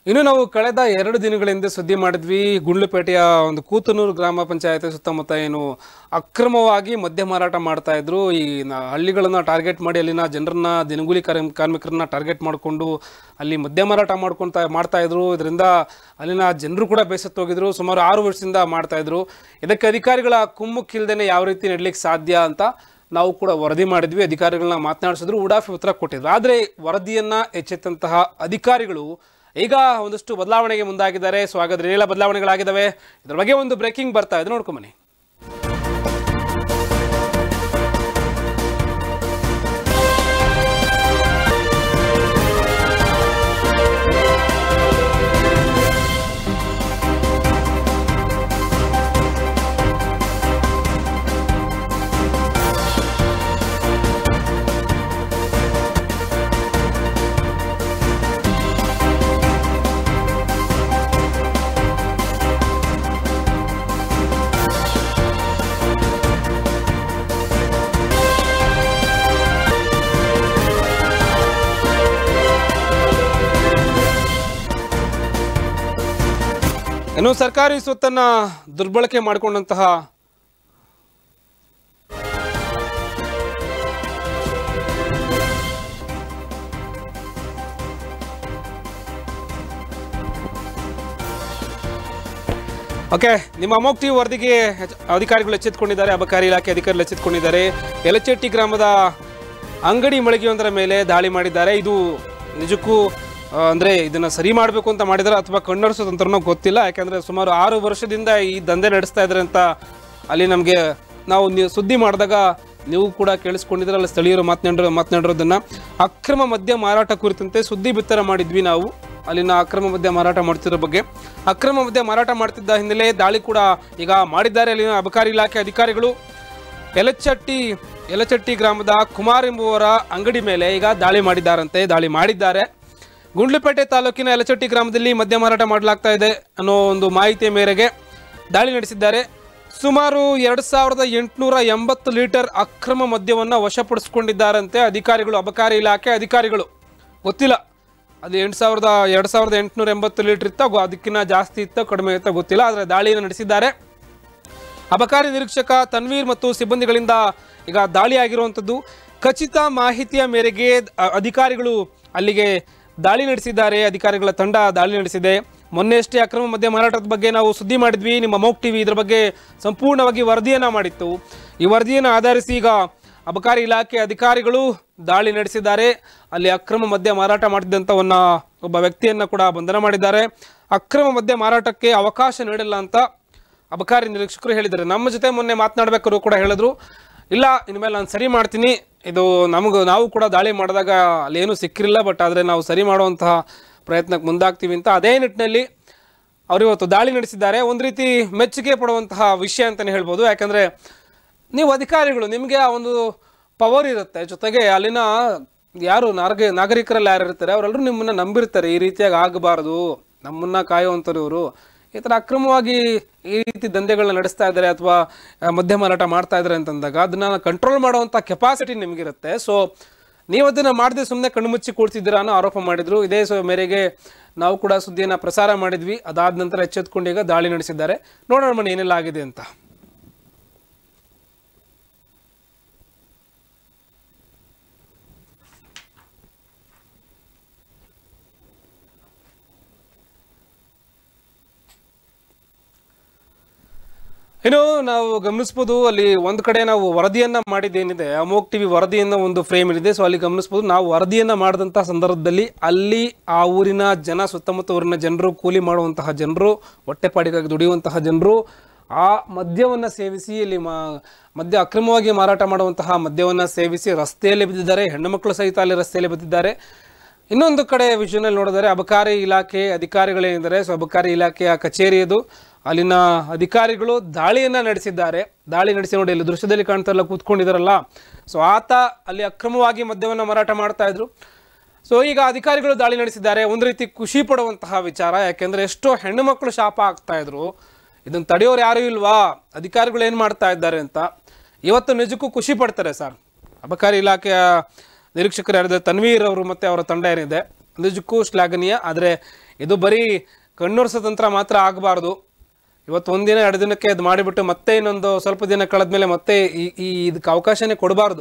ಇನ್ನು ನಾವು ಕಳೆದ ಎರಡು ದಿನಗಳಿಂದ ಸುದ್ದಿ ಮಾಡಿದ್ವಿ ಗುಂಡ್ಲುಪೇಟೆಯ ಒಂದು ಕೂತನೂರು ಗ್ರಾಮ ಪಂಚಾಯತ್ ಸುತ್ತಮುತ್ತ ಏನು ಅಕ್ರಮವಾಗಿ ಮದ್ಯ ಮಾರಾಟ ಮಾಡ್ತಾ ಇದ್ರು ಈ ನ- ಹಳ್ಳಿಗಳನ್ನ ಟಾರ್ಗೆಟ್ ಮಾಡಿ ಅಲ್ಲಿನ ಜನರನ್ನ ದಿನಗೂಲಿ ಕಾರ್ಯ- ಕಾರ್ಮಿಕರನ್ನ ಟಾರ್ಗೆಟ್ ಮಾಡಿಕೊಂಡು ಅಲ್ಲಿ ಮದ್ಯ ಮಾರಾಟ ಮಾಡ್ಕೊಂತ ಮಾಡ್ತಾ ಇದ್ರು ಇದರಿಂದ ಅಲ್ಲಿನ ಜನರು ಕೂಡ ಬೇಸತ್ತೋಗಿದ್ರು ಸುಮಾರು ಆರು ವರ್ಷದಿಂದ ಮಾಡ್ತಾ ಇದ್ರು ಇದಕ್ಕೆ ಅಧಿಕಾರಿಗಳ ಕುಮ್ಮಕ್ಕಿಲ್ದೇನೆ ಯಾವ ರೀತಿ ನಡ್ಲಿಕ್ಕೆ ಸಾಧ್ಯ ಅಂತ ನಾವು ಕೂಡ ವರದಿ ಮಾಡಿದ್ವಿ ಅಧಿಕಾರಿಗಳನ್ನ ಮಾತನಾಡಿಸಿದ್ರು ಉಡಾಫಿ ಉತ್ತರ ಕೊಟ್ಟಿದ್ರು ಆದರೆ ವರದಿಯನ್ನ ಎಚ್ಚೆತ್ತಂತಹ ಅಧಿಕಾರಿಗಳು ಈಗ ಒಂದಷ್ಟು ಬದಲಾವಣೆಗೆ ಮುಂದಾಗಿದ್ದಾರೆ ಸೊ ಹಾಗಾದ್ರೆ ಏನೆಲ್ಲ ಬದಲಾವಣೆಗಳಾಗಿದ್ದಾವೆ ಇದ್ರ ಬಗ್ಗೆ ಒಂದು ಬ್ರೇಕಿಂಗ್ ಬರ್ತಾ ಇದೆ ನೋಡ್ಕೊಂಬನ್ನಿ ಇನ್ನು ಸರ್ಕಾರಿ ಸ್ವತ್ತನ್ನ ದುರ್ಬಳಕೆ ಮಾಡಿಕೊಂಡಂತಹ ಓಕೆ ನಿಮ್ಮ ಅಮೋಕ್ ಟಿವಿ ವರದಿಗೆ ಹೆಚ್- ಅಧಿಕಾರಿಗಳು ಎಚ್ಚೆತ್ತುಕೊಂಡಿದ್ದಾರೆ ಅಬಕಾರಿ ಇಲಾಖೆ ಅಧಿಕಾರಿಗಳು ಎಚ್ಚೆತ್ತುಕೊಂಡಿದ್ದಾರೆ ಯಲಚೆಟ್ಟಿ ಗ್ರಾಮದ ಅಂಗಡಿ ಮಳಿಗೆಯೊಂದರ ಮೇಲೆ ದಾಳಿ ಮಾಡಿದ್ದಾರೆ ಇದು ನಿಜಕ್ಕೂ ಆ, ಅಂದ್ರೆ ಇದನ್ನ ಸರಿ ಮಾಡಬೇಕು ಅಂತ ಮಾಡಿದಾರೆ ಅಥವಾ ಕಣ್ಣರಿಸೋ ತಂತ್ರನೋ ಗೊತ್ತಿಲ್ಲ ಯಾಕಂದ್ರೆ ಸುಮಾರು ಆರು ವರ್ಷದಿಂದ ಈ ದಂಧೆ ನಡೆಸ್ತಾ ಇದ್ದಾರೆ ಅಂತ ಅಲ್ಲಿ ನಮಗೆ ನಾವು ನೀವು ಸುದ್ದಿ ಮಾಡಿದಾಗ ನೀವು ಕೂಡ ಕೇಳಿಸ್ಕೊಂಡಿದ್ರಲ್ಲ ಸ್ಥಳೀಯರು ಮಾತನಾಡಿರೋ ಮಾತನಾಡಿರೋದನ್ನ ಅಕ್ರಮ ಮದ್ಯ ಮಾರಾಟ ಕುರಿತಂತೆ ಸುದ್ದಿ ಬಿತ್ತರ ಮಾಡಿದ್ವಿ ನಾವು ಅಲ್ಲಿನ ಅಕ್ರಮ ಮದ್ಯ ಮಾರಾಟ ಮಾಡ್ತಿರೋ ಬಗ್ಗೆ ಅಕ್ರಮ ಮದ್ಯ ಮಾರಾಟ ಮಾಡ್ತಿದ್ದ ಹಿನ್ನೆಲೆ ದಾಳಿ ಕೂಡ ಈಗ ಮಾಡಿದ್ದಾರೆ ಅಲ್ಲಿನ ಅಬಕಾರಿ ಇಲಾಖೆ ಅಧಿಕಾರಿಗಳು ಯಲಚಟ್ಟಿ ಯಲಚಟ್ಟಿ ಗ್ರಾಮದ ಕುಮಾರ್ ಎಂಬುವರ ಅಂಗಡಿ ಮೇಲೆ ಈಗ ದಾಳಿ ಮಾಡಿದ್ದಾರಂತೆ ದಾಳಿ ಮಾಡಿದ್ದಾರೆ ಗುಂಡ್ಲುಪೇಟೆ ತಾಲೂಕಿನ ಯಲಚಟ್ಟಿ ಗ್ರಾಮದಲ್ಲಿ ಮದ್ಯ ಮಾರಾಟ ಮಾಡಲಾಗ್ತಾ ಇದೆ ಅನ್ನೋ ಒಂದು ಮಾಹಿತಿಯ ಮೇರೆಗೆ ದಾಳಿ ನಡೆಸಿದ್ದಾರೆ ಸುಮಾರು ಎರಡು ಸಾವಿರದ ಎಂಟುನೂರ ಎಂಬತ್ತು ಲೀಟರ್ ಅಕ್ರಮ ಮದ್ಯವನ್ನು ವಶಪಡಿಸಿಕೊಂಡಿದ್ದಾರಂತೆ ಅಧಿಕಾರಿಗಳು ಅಬಕಾರಿ ಇಲಾಖೆ ಅಧಿಕಾರಿಗಳು ಗೊತ್ತಿಲ್ಲ ಅದು ಎಂಟು ಸಾವಿರದ ಎರಡು ಸಾವಿರದ ಎಂಟುನೂರ ಎಂಬತ್ತು ಲೀಟರ್ ಇತ್ತ ಅದಕ್ಕಿಂತ ಜಾಸ್ತಿ ಇತ್ತ ಕಡಿಮೆ ಇತ್ತ ಗೊತ್ತಿಲ್ಲ ಆದರೆ ದಾಳಿಯನ್ನು ನಡೆಸಿದ್ದಾರೆ ಅಬಕಾರಿ ನಿರೀಕ್ಷಕ ತನ್ವೀರ್ ಮತ್ತು ಸಿಬ್ಬಂದಿಗಳಿಂದ ಈಗ ದಾಳಿ ಆಗಿರುವಂಥದ್ದು ಖಚಿತ ಮಾಹಿತಿಯ ಮೇರೆಗೆ ಅ- ಅಧಿಕಾರಿಗಳು ಅಲ್ಲಿಗೆ ದಾಳಿ ನಡೆಸಿದ್ದಾರೆ ಅಧಿಕಾರಿಗಳ ತಂಡ ದಾಳಿ ನಡೆಸಿದೆ ಮೊನ್ನೆಯಷ್ಟೇ ಅಕ್ರಮ ಮದ್ಯ ಮಾರಾಟದ ಬಗ್ಗೆ ನಾವು ಸುದ್ದಿ ಮಾಡಿದ್ವಿ ನಿಮ್ಮ ಮೌಕ್ ಟಿವಿ ಇದರ ಬಗ್ಗೆ ಸಂಪೂರ್ಣವಾಗಿ ವರದಿಯನ್ನ ಮಾಡಿತ್ತು ಈ ವರದಿಯನ್ನು ಆಧರಿಸಿ ಈಗ ಅಬಕಾರಿ ಇಲಾಖೆ ಅಧಿಕಾರಿಗಳು ದಾಳಿ ನಡೆಸಿದ್ದಾರೆ ಅಲ್ಲಿ ಅಕ್ರಮ ಮದ್ಯ ಮಾರಾಟ ಮಾಡಿದ್ದಂಥವನ್ನ ಒಬ್ಬ ವ್ಯಕ್ತಿಯನ್ನ ಕೂಡ ಬಂಧನ ಮಾಡಿದ್ದಾರೆ ಅಕ್ರಮ ಮದ್ಯ ಮಾರಾಟಕ್ಕೆ ಅವಕಾಶ ನೀಡಿಲ್ಲ ಅಂತ ಅಬಕಾರಿ ನಿರೀಕ್ಷಕರು ಹೇಳಿದ್ದಾರೆ ನಮ್ಮ ಜೊತೆ ಮೊನ್ನೆ ಮಾತನಾಡಬೇಕಾದ್ರು ಕೂಡ ಹೇಳಿದ್ರು ಇಲ್ಲ ಇನ್ಮೇಲೆ ನಾನು ಸರಿ ಮಾಡ್ತೀನಿ ಇದು ನಮಗೂ ನಾವು ಕೂಡ ದಾಳಿ ಮಾಡಿದಾಗ ಅಲ್ಲೇನು ಸಿಕ್ಕಿರಲಿಲ್ಲ ಬಟ್ ಆದರೆ ನಾವು ಸರಿ ಮಾಡುವಂತಹ ಪ್ರಯತ್ನಕ್ಕೆ ಮುಂದಾಗ್ತೀವಿ ಅಂತ ಅದೇ ನಿಟ್ಟಿನಲ್ಲಿ ಅವರು ಇವತ್ತು ದಾಳಿ ನಡೆಸಿದ್ದಾರೆ ಒಂದು ರೀತಿ ಮೆಚ್ಚುಗೆ ಪಡುವಂತಹ ವಿಷಯ ಅಂತಲೇ ಹೇಳ್ಬೋದು ಯಾಕಂದರೆ ನೀವು ಅಧಿಕಾರಿಗಳು ನಿಮಗೆ ಆ ಒಂದು ಪವರ್ ಇರುತ್ತೆ ಜೊತೆಗೆ ಅಲ್ಲಿನ ಯಾರು ನಾರ್ಗ ನಾಗರಿಕರಲ್ಲಿ ಯಾರು ಇರ್ತಾರೆ ಅವರೆಲ್ಲರೂ ನಿಮ್ಮನ್ನ ನಂಬಿರ್ತಾರೆ ಈ ರೀತಿಯಾಗಿ ಆಗಬಾರ್ದು ನಮ್ಮನ್ನ ಕಾಯುವಂಥವ್ರು ಇವರು ಈ ಥರ ಅಕ್ರಮವಾಗಿ ಈ ರೀತಿ ದಂಧೆಗಳನ್ನ ನಡೆಸ್ತಾ ಇದ್ದಾರೆ ಅಥವಾ ಆ, ಮದ್ಯ ಮಾರಾಟ ಮಾಡ್ತಾ ಇದ್ದಾರೆ ಅಂತಂದಾಗ ಅದನ್ನ ಕಂಟ್ರೋಲ್ ಮಾಡುವಂಥ ಕೆಪಾಸಿಟಿ ನಿಮಗಿರುತ್ತೆ ಸೊ ನೀವು ಅದನ್ನ ಮಾಡದೆ ಸುಮ್ಮನೆ ಕಣ್ಮುಚ್ಚಿ ಕೂಡ್ತಿದ್ದೀರಾ ಅನ್ನೋ ಆರೋಪ ಮಾಡಿದ್ರು ಇದೇ ಸೊ ಮೇರೆಗೆ ನಾವು ಕೂಡ ಸುದ್ದಿಯನ್ನು ಪ್ರಸಾರ ಮಾಡಿದ್ವಿ ಅದಾದ ನಂತರ ಎಚ್ಚೆತ್ಕೊಂಡು ಈಗ ದಾಳಿ ನಡೆಸಿದ್ದಾರೆ ನೋಡೋಣ ಮನೆ ಏನೆಲ್ಲ ಆಗಿದೆ ಅಂತ ಇನ್ನು ನಾವು ಗಮನಿಸ್ಬೋದು ಅಲ್ಲಿ ಒಂದು ಕಡೆ ನಾವು ವರದಿಯನ್ನ ಮಾಡಿದ್ದೇನಿದೆ ಅಮೋಕ್ ಟಿವಿ ವರದಿಯನ್ನ ಒಂದು ಫ್ರೇಮ್ ಇದೆ ಸೊ ಅಲ್ಲಿ ಗಮನಿಸ್ಬೋದು ನಾವು ವರದಿಯನ್ನ ಮಾಡಿದಂತಹ ಸಂದರ್ಭದಲ್ಲಿ ಅಲ್ಲಿ ಆ ಊರಿನ ಜನ ಸುತ್ತಮುತ್ತ ಊರಿನ ಜನರು ಕೂಲಿ ಮಾಡುವಂತಹ ಜನರು ಹೊಟ್ಟೆಪಾಡಿಗಾಗಿ ದುಡಿಯುವಂತಹ ಜನರು ಆ ಮದ್ಯವನ್ನ ಸೇವಿಸಿ ಇಲ್ಲಿ ಮಾ ಮದ್ಯ ಅಕ್ರಮವಾಗಿ ಮಾರಾಟ ಮಾಡುವಂತಹ ಮದ್ಯವನ್ನ ಸೇವಿಸಿ ರಸ್ತೆಯಲ್ಲಿ ಬಿದ್ದಿದ್ದಾರೆ ಹೆಣ್ಣು ಮಕ್ಕಳು ಸಹಿತ ಅಲ್ಲಿ ರಸ್ತೆಯಲ್ಲಿ ಬಿದ್ದಿದ್ದಾರೆ ಇನ್ನೊಂದು ಕಡೆ ವಿಷಯದಲ್ಲಿ ನೋಡಿದರೆ ಅಬಕಾರಿ ಇಲಾಖೆ ಅಧಿಕಾರಿಗಳೇನಿದ್ದಾರೆ ಸೊ ಅಬಕಾರಿ ಇಲಾಖೆಯ ಕಚೇರಿ ಇದು ಅಲ್ಲಿನ ಅಧಿಕಾರಿಗಳು ದಾಳಿಯನ್ನ ನಡೆಸಿದ್ದಾರೆ ದಾಳಿ ನಡೆಸಿ ನೋಡಿ ಇಲ್ಲಿ ದೃಶ್ಯದಲ್ಲಿ ಕಾಣ್ತಾರಲ್ಲ ಕೂತ್ಕೊಂಡಿದಾರಲ್ಲ ಸೊ ಆತ ಅಲ್ಲಿ ಅಕ್ರಮವಾಗಿ ಮದ್ಯವನ್ನು ಮಾರಾಟ ಮಾಡ್ತಾ ಇದ್ರು ಸೊ ಈಗ ಅಧಿಕಾರಿಗಳು ದಾಳಿ ನಡೆಸಿದ್ದಾರೆ ಒಂದು ರೀತಿ ಖುಷಿ ಪಡುವಂತಹ ವಿಚಾರ ಯಾಕೆಂದ್ರೆ ಎಷ್ಟೋ ಹೆಣ್ಣು ಮಕ್ಕಳು ಶಾಪ ಆಗ್ತಾ ಇದ್ರು ಇದನ್ನ ತಡೆಯೋರು ಯಾರು ಇಲ್ವಾ ಅಧಿಕಾರಿಗಳು ಏನು ಮಾಡ್ತಾ ಇದ್ದಾರೆ ಅಂತ ಇವತ್ತು ನಿಜಕ್ಕೂ ಖುಷಿ ಪಡ್ತಾರೆ ಸರ್ ಅಬಕಾರಿ ಇಲಾಖೆಯ ನಿರೀಕ್ಷಕರು ಯಾರಿದ್ದಾರೆ ತನ್ವೀರ್ ಅವರು ಮತ್ತೆ ಅವರ ತಂಡ ಏನಿದೆ ನಿಜಕ್ಕೂ ಶ್ಲಾಘನೀಯ ಆದರೆ ಇದು ಬರೀ ಕಣ್ಣೊರ್ಸೋ ತಂತ್ರ ಮಾತ್ರ ಆಗಬಾರ್ದು ಇವತ್ತು ಒಂದಿನ ಎರಡು ದಿನಕ್ಕೆ ಅದು ಮಾಡಿಬಿಟ್ಟು ಮತ್ತೆ ಇನ್ನೊಂದು ಸ್ವಲ್ಪ ದಿನ ಕಳೆದ್ಮೇಲೆ ಮತ್ತೆ ಈ ಈ ಇದಕ್ಕೆ ಅವಕಾಶನೇ ಕೊಡಬಾರ್ದು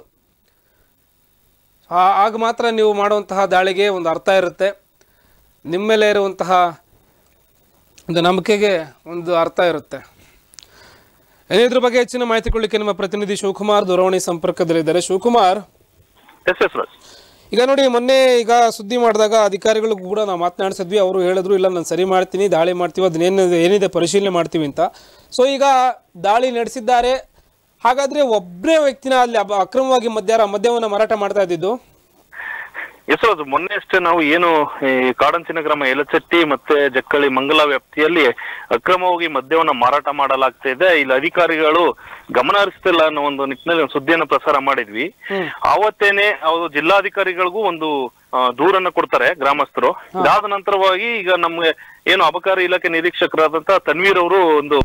ಆ- ಆಗ ಮಾತ್ರ ನೀವು ಮಾಡುವಂತಹ ದಾಳಿಗೆ ಒಂದು ಅರ್ಥ ಇರುತ್ತೆ ನಿಮ್ಮ ಮೇಲೆ ಇರುವಂತಹ ಒಂದು ನಂಬಿಕೆಗೆ ಒಂದು ಅರ್ಥ ಇರುತ್ತೆ ಏನೇ ಇದ್ರ ಬಗ್ಗೆ ಹೆಚ್ಚಿನ ಮಾಹಿತಿ ಕೊಡಲಿಕ್ಕೆ ನಮ್ಮ ಪ್ರತಿನಿಧಿ ಶಿವಕುಮಾರ್ ದೂರವಾಣಿ ಸಂಪರ್ಕದಲ್ಲಿದ್ದಾರೆ ಶಿವಕುಮಾರ್ ಎಸ್ ಎಸ್ ರಾಜ್ ಈಗ ನೋಡಿ ಮೊನ್ನೆ ಈಗ ಸುದ್ದಿ ಮಾಡಿದಾಗ ಅಧಿಕಾರಿಗಳು ಕೂಡ ನಾವು ಮಾತನಾಡಿಸಿದ್ವಿ ಅವರು ಹೇಳಿದ್ರು ಇಲ್ಲ ನಾನು ಸರಿ ಮಾಡ್ತೀನಿ ದಾಳಿ ಮಾಡ್ತೀವಿ ಅದನ್ನೇನಿದೆ ಏನಿದೆ ಪರಿಶೀಲನೆ ಮಾಡ್ತೀವಿ ಅಂತ ಸೊ ಈಗ ದಾಳಿ ನಡೆಸಿದ್ದಾರೆ ಹಾಗಾದ್ರೆ ಒಬ್ಬರೇ ವ್ಯಕ್ತಿನ ಅಲ್ಲಿ ಅಬ- ಅಕ್ರಮವಾಗಿ ಮದ್ಯಾರ ಮದ್ಯವನ್ನು ಮಾರಾಟ ಮಾಡ್ತಾ ಇದ್ದಿದ್ದು ಎಸ್ ರಾಜ್ ಮೊನ್ನೆ ಅಷ್ಟೇ ನಾವು ಏನು ಈ ಕಾಡಂಚಿನ ಗ್ರಾಮ ಯಲಚಟ್ಟಿ ಮತ್ತೆ ಜಕ್ಕಳಿ ಮಂಗಲ ವ್ಯಾಪ್ತಿಯಲ್ಲಿ ಅಕ್ರಮವಾಗಿ ಮದ್ಯವನ್ನ ಮಾರಾಟ ಮಾಡಲಾಗ್ತಾ ಇದೆ ಇಲ್ಲಿ ಅಧಿಕಾರಿಗಳು ಗಮನ ಹರಿಸ್ತಿಲ್ಲ ಅನ್ನೋ ಒಂದು ನಿಟ್ಟಿನಲ್ಲಿ ಒಂದು ಸುದ್ದಿಯನ್ನು ಪ್ರಸಾರ ಮಾಡಿದ್ವಿ ಆವತ್ತೇನೆ ಅವರು ಜಿಲ್ಲಾಧಿಕಾರಿಗಳಿಗೂ ಒಂದು ಆ, ದೂರನ್ನ ಕೊಡ್ತಾರೆ ಗ್ರಾಮಸ್ಥರು ಇದಾದ ನಂತರವಾಗಿ ಈಗ ನಮ್ಗೆ ಏನು ಅಬಕಾರಿ ಇಲಾಖೆ ನಿರೀಕ್ಷಕರಾದಂತ ತನ್ವೀರ್ ಅವರು ಒಂದು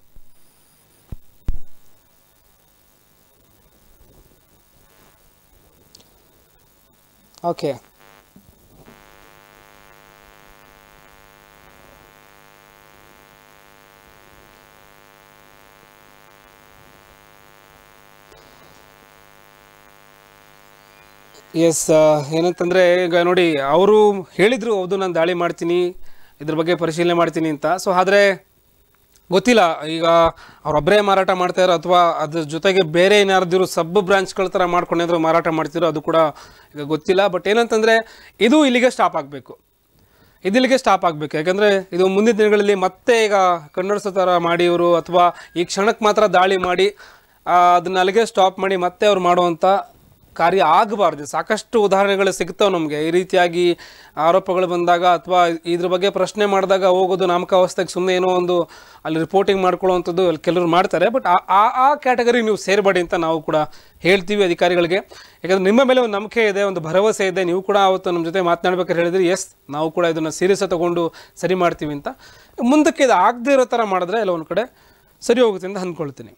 ಓಕೆ ಎಸ್ ಏನಂತಂದರೆ ಈಗ ನೋಡಿ ಅವರು ಹೇಳಿದರು ಹೌದು ನಾನು ದಾಳಿ ಮಾಡ್ತೀನಿ ಇದ್ರ ಬಗ್ಗೆ ಪರಿಶೀಲನೆ ಮಾಡ್ತೀನಿ ಅಂತ ಸೊ ಆದರೆ ಗೊತ್ತಿಲ್ಲ ಈಗ ಅವರೊಬ್ಬರೇ ಮಾರಾಟ ಮಾಡ್ತಾರೋ ಅಥವಾ ಅದ್ರ ಜೊತೆಗೆ ಬೇರೆ ಏನಾದ್ರು ಸಬ್ ಬ್ರಾಂಚ್ಗಳ ಥರ ಮಾಡ್ಕೊಂಡೇನಾದ್ರು ಮಾರಾಟ ಮಾಡ್ತಿರೋ ಅದು ಕೂಡ ಈಗ ಗೊತ್ತಿಲ್ಲ ಬಟ್ ಏನಂತಂದರೆ ಇದು ಇಲ್ಲಿಗೆ ಸ್ಟಾಪ್ ಆಗಬೇಕು ಇದಿಲ್ಲಿಗೆ ಸ್ಟಾಪ್ ಆಗಬೇಕು ಯಾಕಂದರೆ ಇದು ಮುಂದಿನ ದಿನಗಳಲ್ಲಿ ಮತ್ತೆ ಈಗ ಕನ್ನಡಿಸೋ ಥರ ಮಾಡಿ ಇವರು ಅಥವಾ ಈ ಕ್ಷಣಕ್ಕೆ ಮಾತ್ರ ದಾಳಿ ಮಾಡಿ ಆ, ಅದನ್ನ ಅಲ್ಲಿಗೆ ಸ್ಟಾಪ್ ಮಾಡಿ ಮತ್ತೆ ಅವ್ರು ಮಾಡುವಂಥ ಕಾರ್ಯ ಆಗಬಾರ್ದು ಸಾಕಷ್ಟು ಉದಾಹರಣೆಗಳು ಸಿಗ್ತಾವೆ ನಮಗೆ ಈ ರೀತಿಯಾಗಿ ಆರೋಪಗಳು ಬಂದಾಗ ಅಥವಾ ಇದ್ರ ಬಗ್ಗೆ ಪ್ರಶ್ನೆ ಮಾಡಿದಾಗ ಹೋಗೋದು ನಾಮಕಾವಸ್ಥೆಗೆ ಸುಮ್ಮನೆ ಏನೋ ಒಂದು ಅಲ್ಲಿ ರಿಪೋರ್ಟಿಂಗ್ ಮಾಡ್ಕೊಳ್ಳುವಂಥದ್ದು ಅಲ್ಲಿ ಕೆಲವರು ಮಾಡ್ತಾರೆ ಬಟ್ ಆ ಆ- ಆ ಕ್ಯಾಟಗರಿ ನೀವು ಸೇರಬೇಡಿ ಅಂತ ನಾವು ಕೂಡ ಹೇಳ್ತೀವಿ ಅಧಿಕಾರಿಗಳಿಗೆ ಯಾಕಂದರೆ ನಿಮ್ಮ ಮೇಲೆ ಒಂದು ನಂಬಿಕೆ ಇದೆ ಒಂದು ಭರವಸೆ ಇದೆ ನೀವು ಕೂಡ ಅವತ್ತು ನಮ್ಮ ಜೊತೆ ಮಾತನಾಡ್ಬೇಕಾದ್ರೆ ಹೇಳಿದ್ರಿ ಎಸ್ ನಾವು ಕೂಡ ಇದನ್ನು ಸೀರಿಯಸ್ ತಗೊಂಡು ಸರಿ ಮಾಡ್ತೀವಿ ಅಂತ ಮುಂದಕ್ಕೆ ಇದು ಆಗದೇ ಇರೋ ಥರ ಮಾಡಿದ್ರೆ ಎಲ್ಲ ಒಂದು ಕಡೆ ಸರಿ ಹೋಗುತ್ತೆ ಅಂತ ಅಂದ್ಕೊಳ್ತೀನಿ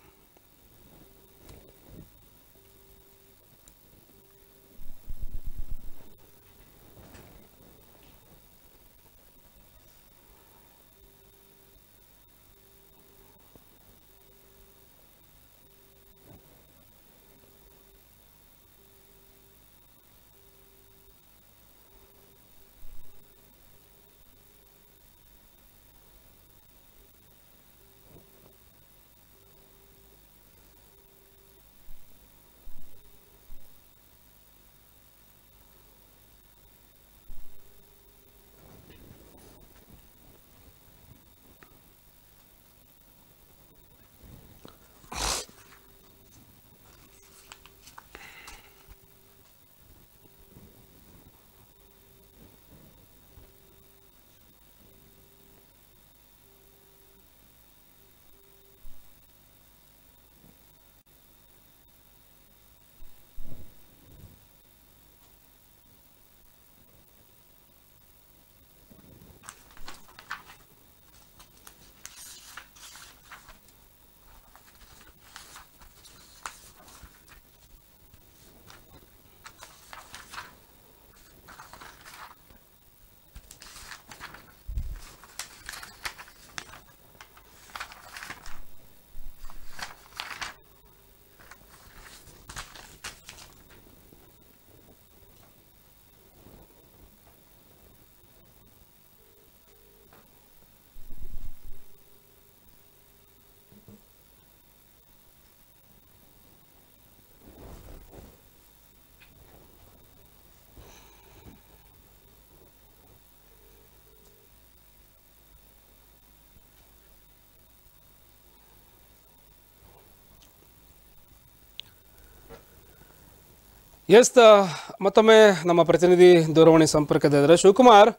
ಎಸ್ ಮತ್ತೊಮ್ಮೆ ನಮ್ಮ ಪ್ರತಿನಿಧಿ ದೂರವಾಣಿ ಸಂಪರ್ಕದಿದ್ದಾರೆ ಶಿವಕುಮಾರ್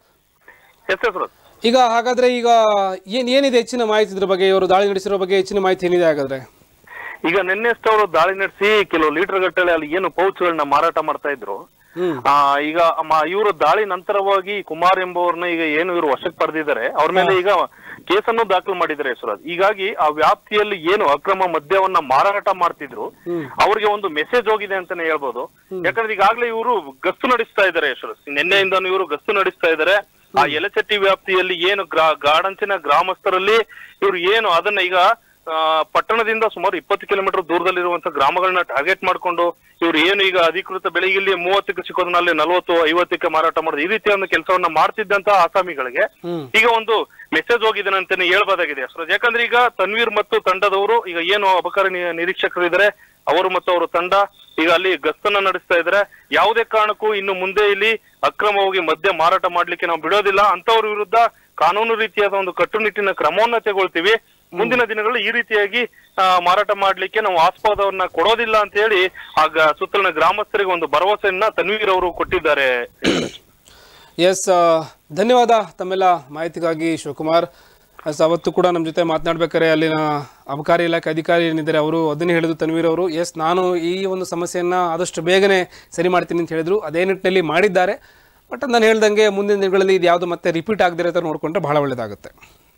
ಎಸ್ ಎಸ್ ರಾಜ್ ಈಗ ಹಾಗಾದ್ರೆ ಈಗ ಏನ್ ಏನಿದೆ ಹೆಚ್ಚಿನ ಮಾಹಿತಿ ಇದ್ರ ಬಗ್ಗೆ ಇವರು ದಾಳಿ ನಡೆಸಿರೋ ಬಗ್ಗೆ ಹೆಚ್ಚಿನ ಮಾಹಿತಿ ಏನಿದೆ ಹಾಗಾದ್ರೆ ಈಗ ನಿನ್ನೆಷ್ಟು ಅವರು ದಾಳಿ ನಡೆಸಿ ಕೆಲವು ಲೀಟರ್ ಗಟ್ಟಲೆ ಅಲ್ಲಿ ಏನು ಪೌಚ್ಗಳನ್ನ ಮಾರಾಟ ಮಾಡ್ತಾ ಇದ್ರು ಹ್ಮ್ ಆ ಈಗ ಇವರು ದಾಳಿ ನಂತರವಾಗಿ ಕುಮಾರ್ ಎಂಬುವರನ್ನ ಈಗ ಏನು ಇವರು ವಶಕ್ಕೆ ಪಡೆದಿದ್ದಾರೆ ಅವ್ರ ಮೇಲೆ ಈಗ ಕೇಸನ್ನು ದಾಖಲು ಮಾಡಿದ್ದಾರೆ ಯಶವರಾಜ್ ಹೀಗಾಗಿ ಆ ವ್ಯಾಪ್ತಿಯಲ್ಲಿ ಏನು ಅಕ್ರಮ ಮದ್ಯವನ್ನ ಮಾರಾಟ ಮಾಡ್ತಿದ್ರು ಅವ್ರಿಗೆ ಒಂದು ಮೆಸೇಜ್ ಹೋಗಿದೆ ಅಂತಾನೆ ಹೇಳ್ಬೋದು ಯಾಕಂದ್ರೆ ಈಗಾಗ್ಲೇ ಇವರು ಗಸ್ತು ನಡೆಸ್ತಾ ಇದ್ದಾರೆ ಯಶವರಾಜ್ ನಿನ್ನೆಯಿಂದಾನು ಇವರು ಗಸ್ತು ನಡೆಸ್ತಾ ಇದ್ದಾರೆ ಆ ಯಲಚಟ್ಟಿ ವ್ಯಾಪ್ತಿಯಲ್ಲಿ ಏನು ಗ್ರಾ ಗಾಡಂಚಿನ ಗ್ರಾಮಸ್ಥರಲ್ಲಿ ಇವ್ರು ಏನು ಅದನ್ನ ಈಗ ಆ, ಪಟ್ಟಣದಿಂದ ಸುಮಾರು ಇಪ್ಪತ್ತು ಕಿಲೋಮೀಟರ್ ದೂರದಲ್ಲಿರುವಂತ ಗ್ರಾಮಗಳನ್ನ ಟಾರ್ಗೆಟ್ ಮಾಡ್ಕೊಂಡು ಇವ್ರು ಏನು ಈಗ ಅಧಿಕೃತ ಬೆಲೆಗೆ ಇಲ್ಲಿ ಮೂವತ್ತಕ್ಕೆ ಸಿಕ್ಕೋದನ್ನ ಅಲ್ಲಿ ನಲವತ್ತು ಐವತ್ತಕ್ಕೆ ಮಾರಾಟ ಮಾಡೋದು ಈ ರೀತಿಯ ಒಂದು ಕೆಲಸವನ್ನ ಮಾಡ್ತಿದ್ದಂತ ಆಸಾಮಿಗಳಿಗೆ ಹ್ಮ್ ಈಗ ಒಂದು ಮೆಸೇಜ್ ಹೋಗಿದೆ ಅಂತಾನೆ ಹೇಳ್ಬೋದಾಗಿದೆ ಅಶ್ರಜ್ ಯಾಕಂದ್ರೆ ಈಗ ತನ್ವೀರ್ ಮತ್ತು ತಂಡದವರು ಈಗ ಏನು ಅಬಕಾರಿ ನಿ- ನಿರೀಕ್ಷಕರಿದ್ದಾರೆ ಅವರು ಮತ್ತು ಅವರ ತಂಡ ಈಗ ಅಲ್ಲಿ ಗಸ್ತನ್ನ ನಡೆಸ್ತಾ ಇದ್ದಾರೆ ಯಾವುದೇ ಕಾರಣಕ್ಕೂ ಇನ್ನು ಮುಂದೆ ಇಲ್ಲಿ ಅಕ್ರಮವಾಗಿ ಮದ್ಯ ಮಾರಾಟ ಮಾಡ್ಲಿಕ್ಕೆ ನಾವು ಬಿಡೋದಿಲ್ಲ ಅಂತವ್ರ ವಿರುದ್ಧ ಕಾನೂನು ರೀತಿಯಾದ ಒಂದು ಕಟ್ಟುನಿಟ್ಟಿನ ಕ್ರಮವನ್ನ ತಗೊಳ್ತೀವಿ ಮುಂದಿನ ದಿನಗಳಲ್ಲಿ ಈ ರೀತಿಯಾಗಿ ಆ, ಮಾರಾಟ ಮಾಡ್ಲಿಕ್ಕೆ ನಾವು ಆಸ್ಪದವನ್ನ ಕೊಡೋದಿಲ್ಲ ಅಂತ ಹೇಳಿ ಆಗ ಸುತ್ತಲಿನ ಗ್ರಾಮಸ್ಥರಿಗೆ ಒಂದು ಭರವಸೆಯನ್ನ ತನ್ವೀರ್ ಅವರು ಕೊಟ್ಟಿದ್ದಾರೆ ಎಸ್ ಧನ್ಯವಾದ ತಮ್ಮೆಲ್ಲ ಮಾಹಿತಿಗಾಗಿ ಶಿವಕುಮಾರ್ ಎಸ್ ಅವತ್ತು ಕೂಡ ನಮ್ಮ ಜೊತೆ ಮಾತನಾಡ್ಬೇಕಾದ್ರೆ ಅಲ್ಲಿನ ಅಬಕಾರಿ ಇಲಾಖೆ ಅಧಿಕಾರಿ ಏನಿದ್ದಾರೆ ಅವರು ಅದನ್ನೇ ಹೇಳಿದ್ರು ತನ್ವೀರ್ ಅವರು ಎಸ್ ನಾನು ಈ ಒಂದು ಸಮಸ್ಯೆಯನ್ನು ಆದಷ್ಟು ಬೇಗನೆ ಸರಿ ಮಾಡ್ತೀನಿ ಅಂತ ಹೇಳಿದ್ರು ಅದೇ ನಿಟ್ಟಿನಲ್ಲಿ ಮಾಡಿದ್ದಾರೆ ಬಟ್ ನಾನು ಹೇಳ್ದಂಗೆ ಮುಂದಿನ ದಿನಗಳಲ್ಲಿ ಇದು ಯಾವುದು ಮತ್ತೆ ರಿಪೀಟ್ ಆಗದಿರೋ ಥರ ನೋಡಿಕೊಂಡ್ರೆ ಬಹಳ ಒಳ್ಳೆಯದಾಗುತ್ತೆ